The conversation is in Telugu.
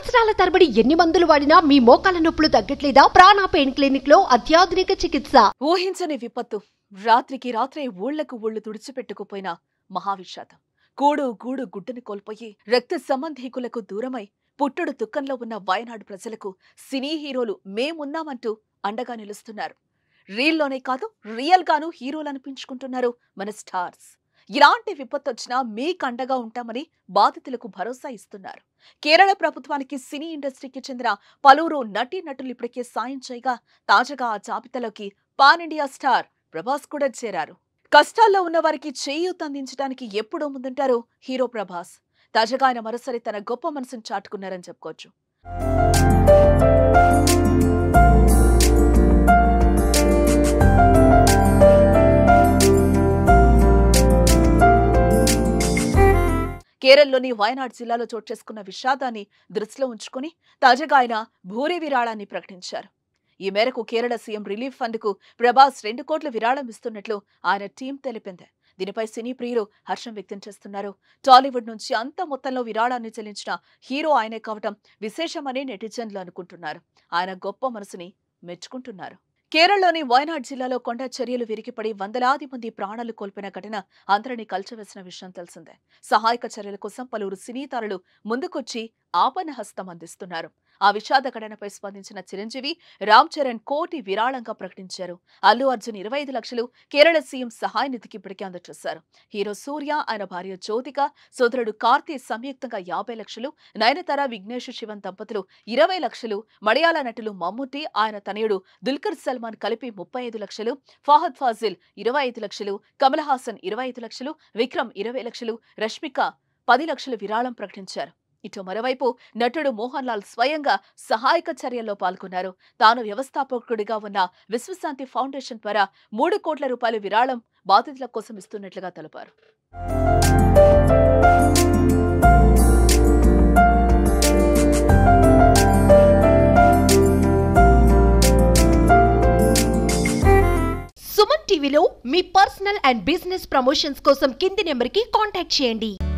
సంవత్సరాల తరబడి ఎన్ని మందులు వాడినా మీ మోకాల నొప్పులు తగ్గట్లేదా ప్రాణ పెయిన్ క్లినిక్ లో అత్యాధునిక చికిత్స ఊహించని విపత్తు రాత్రికి రాత్రే ఊళ్లకు ఊళ్లు తుడిచిపెట్టుకుపోయిన మహావిషాదం కూడు గూడు గుడ్డని కోల్పోయి రక్త సంబంధీకులకు దూరమై పుట్టుడు దుఃఖంలో ఉన్న వయనాడు ప్రజలకు సినీ హీరోలు మేమున్నామంటూ అండగా నిలుస్తున్నారు రీల్లోనే కాదు రియల్ గాను హీరోలు అనిపించుకుంటున్నారు మన స్టార్స్ ఇలాంటి విపత్తు వచ్చినా మీకు అండగా ఉంటామని బాధితులకు భరోసా ఇస్తున్నారు కేరళ ప్రభుత్వానికి సినీ ఇండస్ట్రీకి చెందిన పలువురు నటీ నటులు ఇప్పటికే సాయం చేయగా తాజాగా ఆ జాబితాలోకి పాన్ ఇండియా స్టార్ ప్రభాస్ కూడా చేరారు కష్టాల్లో ఉన్న వారికి చేయూత అందించడానికి ఎప్పుడూ ముందుంటారు హీరో ప్రభాస్ తాజాగా ఆయన మరోసారి తన గొప్ప మనసును చాటుకున్నారని చెప్పుకోవచ్చు కేరళలోని వయనాడ్ జిల్లాలో చోటు చేసుకున్న విషాదాన్ని దృష్టిలో ఉంచుకుని తాజాగా ఆయన భూరి విరాళాన్ని ప్రకటించారు ఈ మేరకు కేరళ సీఎం రిలీఫ్ ఫండ్కు ప్రభాస్ రెండు కోట్ల విరాళం ఇస్తున్నట్లు ఆయన టీం తెలిపింది దీనిపై సినీ ప్రియులు హర్షం వ్యక్తం చేస్తున్నారు టాలీవుడ్ నుంచి అంత మొత్తంలో విరాళాన్ని చెల్లించిన హీరో ఆయనే కావటం విశేషమని నెటిజన్లు అనుకుంటున్నారు ఆయన గొప్ప మనసుని మెచ్చుకుంటున్నారు కేరళలోని వయనాడ్ జిల్లాలో కొండ చర్యలు విరిగిపడి వందలాది మంది ప్రాణాలు కోల్పోయిన ఘటన అందరినీ కలిచివేసిన విషయం తెలిసిందే సహాయక చర్యల కోసం పలువురు సినీ తారలు ముందుకొచ్చి ఆపన్న హస్తం అందిస్తున్నారు ఆ విషాద ఘటనపై స్పందించిన చిరంజీవి రామ్ చరణ్ కోటి విరాళంగా ప్రకటించారు అల్లు అర్జున్ ఇరవై ఐదు లక్షలు కేరళ సీఎం సహాయ నిధికి ఇప్పటికే అందజేశారు హీరో సూర్య ఆయన భార్య జ్యోతిక సోదరుడు కార్తీ సంయుక్తంగా యాభై లక్షలు నయనతార విఘ్నేష్ శివన్ దంపతులు ఇరవై లక్షలు మలయాళ నటులు మమ్ముట్టి ఆయన తనయుడు దుల్కర్ సల్మాన్ కలిపి ముప్పై ఐదు లక్షలు ఫాహద్ ఫాజిల్ ఇరవై ఐదు లక్షలు కమల్ హాసన్ ఇరవై ఐదు లక్షలు విక్రమ్ ఇరవై లక్షలు రష్మిక పది లక్షలు విరాళం ప్రకటించారు ఇటు మరోవైపు నటుడు మోహన్ లాల్ స్వయంగా సహాయక చర్యల్లో పాల్గొన్నారు తాను వ్యవస్థాపకుడిగా ఉన్న విశ్వశాంతి ఫౌండేషన్ ద్వారా మూడు కోట్ల రూపాయల విరాళం బాధితుల కోసం ఇస్తున్నట్లుగా తెలిపారు సుమన్ టీవీలో మీ పర్సనల్ అండ్ బిజినెస్ ప్రమోషన్స్ కోసం కింది నెంబర్ కి కాంటాక్ట్ చేయండి